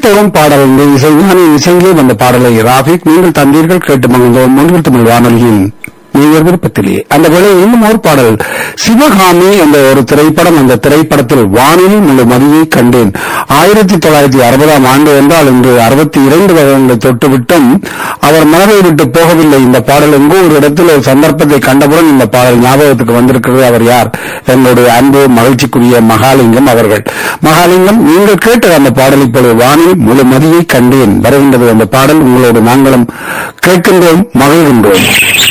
தரும் பாடல் இந்த இசைஞானி இசையிலே வந்த பாடலை ராபிக் நீங்கள் தந்தீர்கள் கேட்டு மகிழ்ந்தோம் மூன்று தமிழ் வானொலியின் நீங்கள் விருப்பத்திலே அந்த வேளை இன்னும் ஒரு பாடல் சிவகாமி என்ற ஒரு திரைப்படம் அந்த திரைப்படத்தில் வானில் முழு மதியை கண்டேன் ஆயிரத்தி தொள்ளாயிரத்தி அறுபதாம் ஆண்டு என்றால் இன்று அறுபத்தி இரண்டு வருடங்களை தொட்டுவிட்டும் அவர் மனதை விட்டு போகவில்லை இந்த பாடல் எங்கோ ஒரு இடத்தில் ஒரு சந்தர்ப்பத்தை கண்டவுடன் இந்த பாடல் ஞாபகத்துக்கு வந்திருக்கிறது அவர் யார் என்னுடைய அன்பு மகிழ்ச்சிக்குரிய மகாலிங்கம் அவர்கள் மகாலிங்கம் நீங்கள் கேட்ட அந்த பாடல் இப்பொழுது வானில் முழு மதியை கண்டேன் வருகின்றது அந்த பாடல் உங்களோடு நாங்களும் கேட்கின்றோம் மகிழ்கின்றோம்